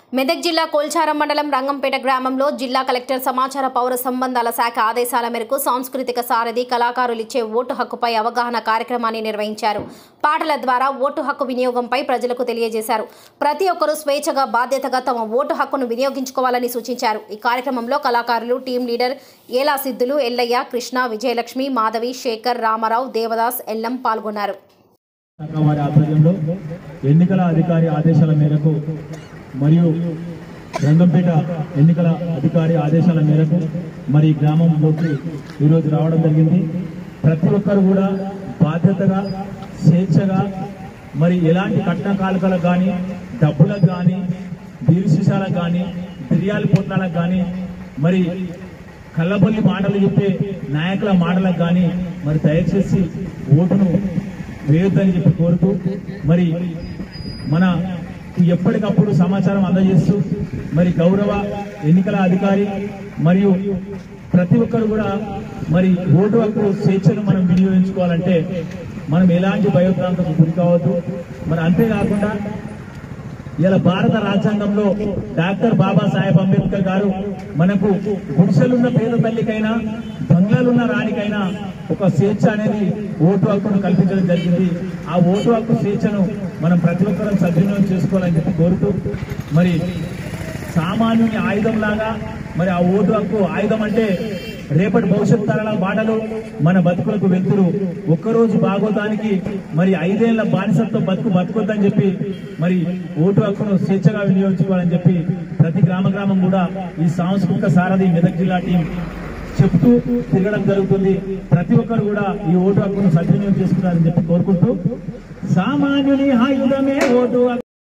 మెదక్ జిల్లా కోల్చారం మండలం రంగంపేట గ్రామంలో జిల్లా కలెక్టర్ సమాచార పౌర సంబంధాల శాఖ ఆదేశాల మేరకు సాంస్కృతిక సారథి కళాకారులిచ్చే ఓటు హక్కుపై అవగాహన కార్యక్రమాన్ని నిర్వహించారు పాటల ద్వారా ఓటు హక్కు వినియోగంపై ప్రజలకు తెలియజేశారు ప్రతి ఒక్కరూ స్వేచ్ఛగా బాధ్యతగా తమ ఓటు హక్కును వినియోగించుకోవాలని సూచించారు ఈ కార్యక్రమంలో కళాకారులు టీం లీడర్ ఏలా సిద్ధులు ఎల్లయ్య కృష్ణ విజయలక్ష్మి మాధవి శేఖర్ రామారావు దేవదాస్ ఎల్లం పాల్గొన్నారు శాఖ వారి ఆధ్వర్యంలో ఎన్నికల అధికారి ఆదేశాల మేరకు మరియు రంగంపేట ఎన్నికల అధికారి ఆదేశాల మేరకు మరి ఈ గ్రామంలోకి ఈరోజు రావడం జరిగింది ప్రతి ఒక్కరు కూడా బాధ్యతగా స్వేచ్ఛగా మరి ఎలాంటి కట్న కాలుకలకు కానీ డబ్బులకు కానీ బీరు సీసాలకు కానీ బిర్యాలు పొట్లాలకు కానీ మరి కళ్ళబొల్లి మాటలు చెప్పే నాయకుల మాటలకు కానీ మరి దయచేసి ఓటును వేయొద్దని చెప్పి కోరుతూ మరి మన ఎప్పటికప్పుడు సమాచారం అందజేస్తూ మరి గౌరవ ఎన్నికల అధికారి మరియు ప్రతి ఒక్కరు కూడా మరి ఓటు హక్కు స్వేచ్ఛను మనం వినియోగించుకోవాలంటే మనం ఎలాంటి భయోత్రాంతకు గురి కావద్దు మరి అంతేకాకుండా ఇలా భారత రాజ్యాంగంలో డాక్టర్ బాబాసాహెబ్ అంబేద్కర్ గారు మనకు గుడిసెలున్న పేద తల్లికైనా బంగ్లాలున్న రాణికైనా ఒక స్వేచ్ఛ అనేది ఓటు హక్కును కల్పించడం జరిగింది ఆ ఓటు హక్కు స్వేచ్ఛను మనం ప్రతి ఒక్కరం సద్వినియోగం చేసుకోవాలని చెప్పి కోరుతూ మరి సామాన్యుని ఆయుధం లాగా మరి ఆ ఓటు హక్కు ఆయుధం అంటే రేపటి భవిష్యత్ తరాల బాటలు మన బతుకులకు వెళ్తురు ఒక్కరోజు బాగోతానికి మరి ఐదేళ్ల బానిసత్వం బతుకు బతుకొద్దని చెప్పి మరి ఓటు హక్కును స్వేచ్ఛగా వినియోగించుకోవాలని చెప్పి ప్రతి గ్రామ గ్రామం కూడా ఈ సాంస్కృతిక సారథి మెదక్ జిల్లా టీం చెప్తూ తిరగడం జరుగుతుంది ప్రతి ఒక్కరు కూడా ఈ ఓటు హక్కును సద్వినియోగం చేసుకున్నారని చెప్పి కోరుకుంటూ సామాన్యుని ఆయుధమే ఓటు హక్కు